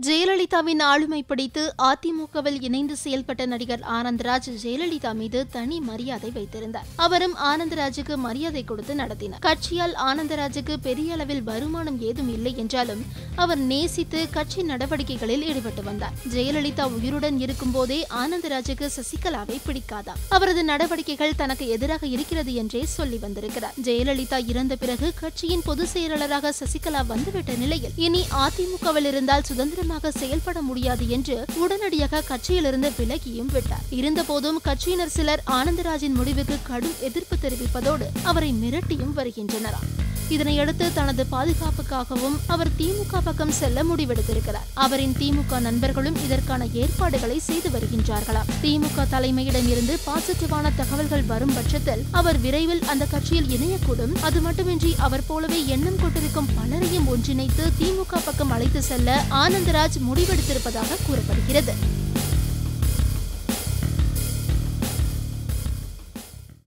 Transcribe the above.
ஜெயலலிதாவின் ஆளுமை பிடித்து அதிமுகவில் இணைந்து செயல்பட்ட நடிகர் ஆனந்தராஜ் ஜெயலலிதா மீது தனி மரியாதை வைத்திருந்தார் அவரும் ஆனந்தராஜுக்கு மரியாதை கொடுத்து நடத்தினார் கட்சியால் ஆனந்தராஜுக்கு பெரிய அளவில் வருமானம் ஏதும் இல்லை என்றாலும் அவர் நேசித்து கட்சி நடவடிக்கைகளில் ஈடுபட்டு வந்தார் ஜெயலலிதா உயிருடன் இருக்கும்போதே ஆனந்தராஜுக்கு சசிகலாவை பிடிக்காதாம் அவரது நடவடிக்கைகள் தனக்கு எதிராக இருக்கிறது என்றே சொல்லி வந்திருக்கிறார் ஜெயலலிதா இறந்த பிறகு கட்சியின் பொதுச் செயலாளராக சசிகலா வந்துவிட்ட நிலையில் இனி அதிமுகவில் இருந்தால் சுதந்திரமாக செயல்பட முடியாது என்று உடனடியாக கட்சியிலிருந்து விலகியும் விட்டார் இருந்தபோதும் கட்சியினர் சிலர் ஆனந்தராஜின் முடிவுக்கு கடும் எதிர்ப்பு தெரிவிப்பதோடு அவரை மிரட்டியும் வருகின்றனராம் இதனையடுத்து தனது பாதுகாப்புக்காகவும் அவர் திமுக பக்கம் செல்ல முடிவெடுத்திருக்கிறார் அவரின் திமுக நண்பர்களும் இதற்கான ஏற்பாடுகளை செய்து வருகின்றார்களாம் திமுக தலைமையிடம் இருந்து பாசிட்டிவான தகவல்கள் வரும் பட்சத்தில் அவர் விரைவில் அந்த கட்சியில் இணையக்கூடும் அது மட்டுமின்றி அவர் போலவே எண்ணம் கொண்டிருக்கும் பலரையும் ஒன்றிணைத்து திமுக பக்கம் அழைத்து செல்ல ஆனந்தராஜ் முடிவெடுத்திருப்பதாக கூறப்படுகிறது